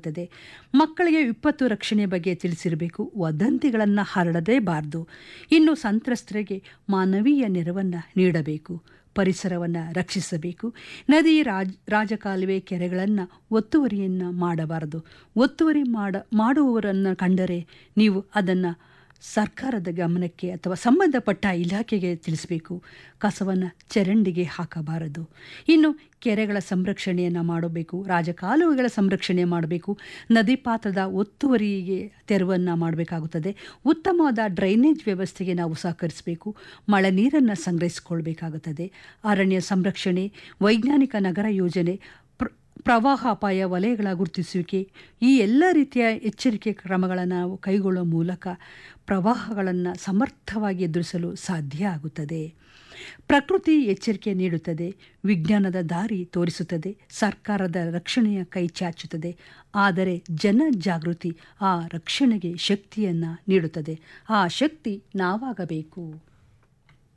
ಮಾಡಬೇಕಾಗುತ್ತದೆ ಮಕ್ಕಳಿಗೆ ವಿಪತ್ತು ರಕ್ಷಣೆ ಬಗ್ಗೆ ತಿಳಿಸಿರಬೇಕು ವದಂತಿಗಳನ್ನು ಹರಡಲೇಬಾರದು ಇನ್ನು ಸಂತ್ರಸ್ತರಿಗೆ ಮಾನವೀಯ ನೆರವನ್ನು ನೀಡಬೇಕು ಪರಿಸರವನ್ನು ರಕ್ಷಿಸಬೇಕು ನದಿ ರಾಜ ರಾಜಕಾಲುವೆ ಕೆರೆಗಳನ್ನು ಒತ್ತುವರಿಯನ್ನು ಮಾಡಬಾರದು ಒತ್ತುವರಿ ಮಾಡ ಮಾಡುವವರನ್ನು ಕಂಡರೆ ನೀವು ಅದನ್ನು ಸರ್ಕಾರದ ಗಮನಕ್ಕೆ ಅಥವಾ ಸಂಬಂಧಪಟ್ಟ ಇಲಾಖೆಗೆ ತಿಳಿಸಬೇಕು ಕಸವನ್ನು ಚರಂಡಿಗೆ ಹಾಕಬಾರದು ಇನ್ನು ಕೆರೆಗಳ ಸಂರಕ್ಷಣೆಯನ್ನು ಮಾಡಬೇಕು ರಾಜಕಾಲುವೆಗಳ ಸಂರಕ್ಷಣೆ ಮಾಡಬೇಕು ನದಿ ಪಾತ್ರದ ಒತ್ತುವರಿಗೆ ತೆರವನ್ನು ಮಾಡಬೇಕಾಗುತ್ತದೆ ಉತ್ತಮವಾದ ಡ್ರೈನೇಜ್ ವ್ಯವಸ್ಥೆಗೆ ನಾವು ಸಹಕರಿಸಬೇಕು ಮಳೆ ನೀರನ್ನು ಸಂಗ್ರಹಿಸಿಕೊಳ್ಬೇಕಾಗುತ್ತದೆ ಅರಣ್ಯ ಸಂರಕ್ಷಣೆ ವೈಜ್ಞಾನಿಕ ನಗರ ಯೋಜನೆ ಪ್ರವಾಹ ಅಪಾಯ ವಲಯಗಳ ಗುರುತಿಸುವಿಕೆ ಈ ಎಲ್ಲ ರೀತಿಯ ಎಚ್ಚರಿಕೆ ಕ್ರಮಗಳನ್ನು ನಾವು ಕೈಗೊಳ್ಳುವ ಮೂಲಕ ಪ್ರವಾಹಗಳನ್ನು ಸಮರ್ಥವಾಗಿ ಎದುರಿಸಲು ಸಾಧ್ಯ ಆಗುತ್ತದೆ ಪ್ರಕೃತಿ ಎಚ್ಚರಿಕೆ ನೀಡುತ್ತದೆ ವಿಜ್ಞಾನದ ದಾರಿ ತೋರಿಸುತ್ತದೆ ಸರ್ಕಾರದ ರಕ್ಷಣೆಯ ಕೈ ಚಾಚುತ್ತದೆ ಆದರೆ ಜನ ಜಾಗೃತಿ ಆ ರಕ್ಷಣೆಗೆ ಶಕ್ತಿಯನ್ನು ನೀಡುತ್ತದೆ ಆ ಶಕ್ತಿ ನಾವಾಗಬೇಕು